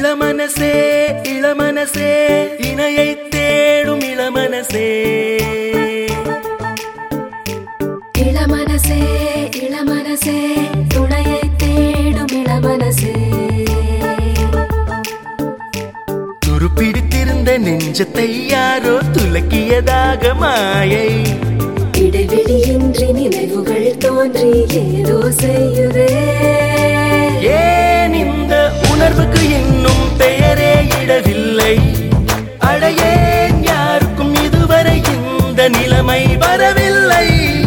இளமனசே இளமனசே இணையை தேடும் இளமனசே இளமனசே இளமனசே துணையை தேடும் இளமனசே துருப்பிடித்திருந்த நெஞ்சத்தை யாரோ துலக்கியதாக மாயை இடைவெளியின்றி நினைவுகள் தோன்றி ஏதோ செய்யுதே ஏன் இந்த உணர்வுக்கு இன்னும் பெயரே இடவில்லை அடையேன் யாருக்கும் இதுவரை இந்த நிலைமை வரவில்லை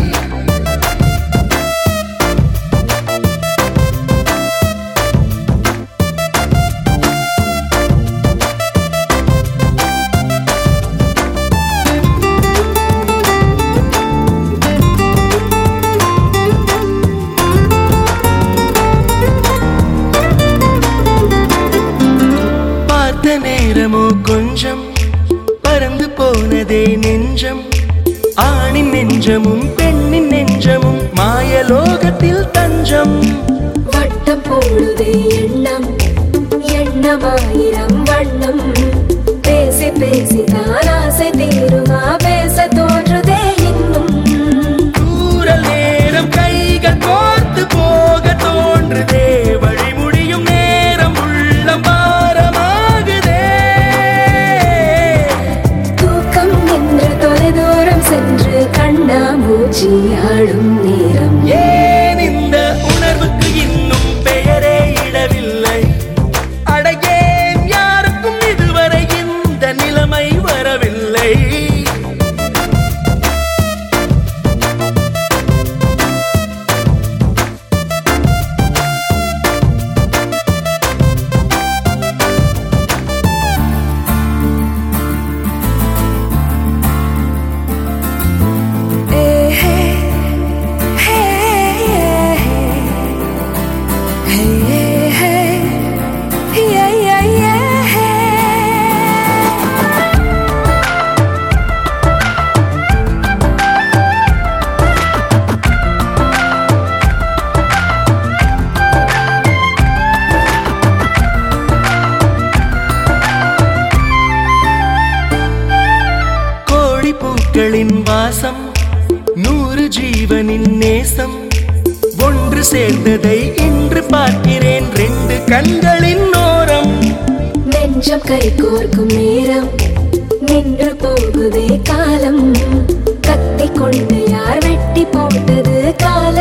பார்த்த நேரமோ கொஞ்சம் பறந்து போனதே நெஞ்சம் ஆணின் நெஞ்சமும் பெண்ணின் நெஞ்சமும் மாயலோகத்தில் தஞ்சம் வட்டம் போடுதே எண்ணம் எண்ணமாயிரம் வண்ணம் பேசி பேசி தான் ஆசை தீருமா பேச தோன்றுதே இன்னும் தூரல் நேரம் கைகள் கோர்த்து போக தோன்றுதே வழி முடியும் நேரம் உள்ளம் பாரமாகுதே தூக்கம் என்று தொலைதூரம் சென்று கண்ணாமூச்சி ஆடும் நேரம் ஏன் இந்த உணர்வுக்கு இன்னும் பெயரே இடவில்லை அடையேன் யாருக்கும் இதுவரை இந்த நிலைமை வரவில்லை கோடி பூக்களின் வாசம் நூறு ஜீவனின் நேசம் ஒன்று சேர்ந்ததை இன்று பார்க்கிறேன் ரெண்டு கண்களின் ஓரம் நெஞ்சம் கை கோர்க்கும் நேரம் நின்று போகுதே காலம் கத்தி கொண்டு யார் வெட்டி போட்டது கால